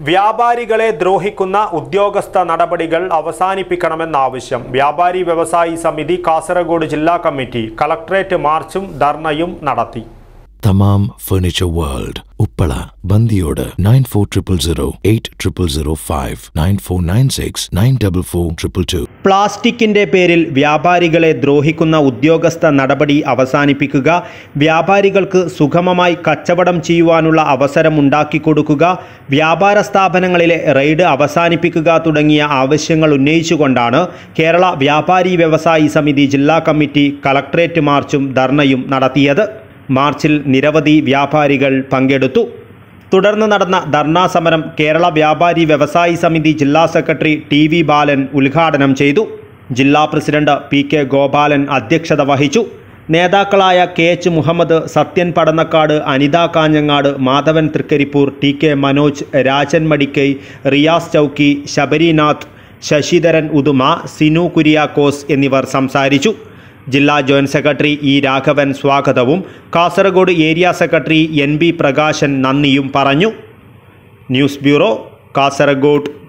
വ്യാപാരികളെ ദ്രോഹിക്കുന്ന ഉദ്യോഗസ്ഥ നടപടികൾ അവസാനിപ്പിക്കണമെന്നാവശ്യം വ്യാപാരി വ്യവസായി സമിതി കാസർഗോഡ് ജില്ലാ കമ്മിറ്റി കളക്ടറേറ്റ് മാർച്ചും ധർണയും നടത്തി തമാം ഫർണിച്ചർ വേൾഡ് ഉപ്പള ബന്ദിയോട് nine four triple zero eight triple zero five nine four nine six nine double four triple two പ്ലാസ്റ്റിക്കിന്റെ പേരിൽ വ്യാപാരികളെ ദ്രോഹിക്കുന്ന ഉദ്യോഗസ്ഥ നടപടി അവസാനിപ്പിക്കുക വ്യാപാരികൾക്ക് സുഗമമായി കച്ചവടം ചെയ്യുവാനുള്ള അവസരം ഉണ്ടാക്കിക്കൊടുക്കുക വ്യാപാര സ്ഥാപനങ്ങളിലെ റെയ്ഡ് അവസാനിപ്പിക്കുക തുടങ്ങിയ ആവശ്യങ്ങൾ ഉന്നയിച്ചുകൊണ്ടാണ് കേരള വ്യാപാരി വ്യവസായി സമിതി ജില്ലാ കമ്മിറ്റി കളക്ട്രേറ്റ് മാർച്ചും ധർണയും നടത്തിയത് മാർച്ചിൽ നിരവധി വ്യാപാരികൾ പങ്കെടുത്തു തുടർന്ന് നടന്ന ധർണാ സമരം കേരള വ്യാപാരി വ്യവസായി സമിതി ജില്ലാ സെക്രട്ടറി ടി വി ബാലൻ ഉദ്ഘാടനം ചെയ്തു ജില്ലാ പ്രസിഡന്റ് പി കെ ഗോപാലൻ അധ്യക്ഷത വഹിച്ചു നേതാക്കളായ K H Muhammad Sathyan Padannakkad Anitha Kanhangad Madhavan Thrikaripur T K Manoj Rajan Madikai Riyas Chowki Sabarinath Sasidharan Uduma Sinu Kuriakose എന്നിവർ സംസാരിച്ചു ജില്ലാ ജോയിന്റ് സെക്രട്ടറി ഇ രാഘവൻ സ്വാഗതവും Kasaragod area secretary N B Prakashan നന്ദിയും പറഞ്ഞു ന്യൂസ് ബ്യൂറോ കാസർഗോഡ്